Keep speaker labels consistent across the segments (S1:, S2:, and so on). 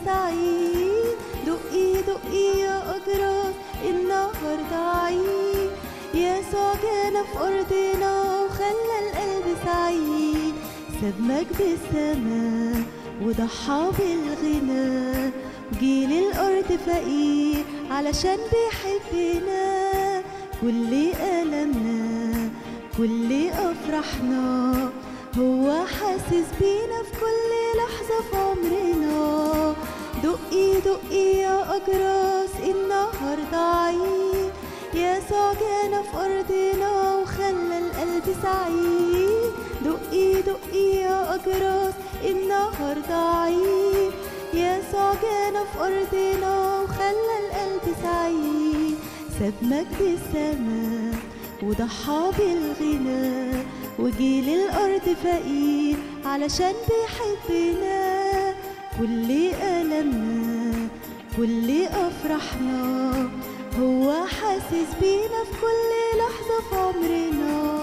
S1: سعيد دقي دقي يا أجراس النهاردة عيد يسوع جانا في أرضنا وخلى القلب سعيد ساب مجد السماء وضحى بالغنى وجيل الأرض فقير علشان بيحبنا كل ألمنا كل أفرحنا هو حاسس بينا في كل لحظة في عمرنا دقي دقي يا أجراس النهاردة عيد يسوع جانا في أرضنا وخلى القلب سعيد دقي دقي يا أجراس النهاردة عيد يسوع جانا في أرضنا وخلى القلب سعيد ساب مجد السماء وضحى بالغنى وجيل الأرض فقير علشان بيحبنا كل ألمنا كل أفرحنا هو حاسس بينا في كل لحظة في عمرنا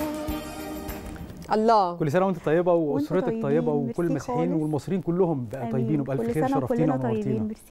S2: الله
S3: كل سنه وانت طيبه
S1: وانتوا
S3: واسرتك
S1: طيبين،
S3: طيبه وكل
S1: ميرسي
S3: المسيحيين
S1: خالص.
S3: والمصريين كلهم بقى
S1: آمين.
S3: طيبين وبالف
S1: كل
S3: خير
S1: سنة
S3: شرفتينا
S1: كلنا طيبين
S3: ونورتينا
S1: ميرسي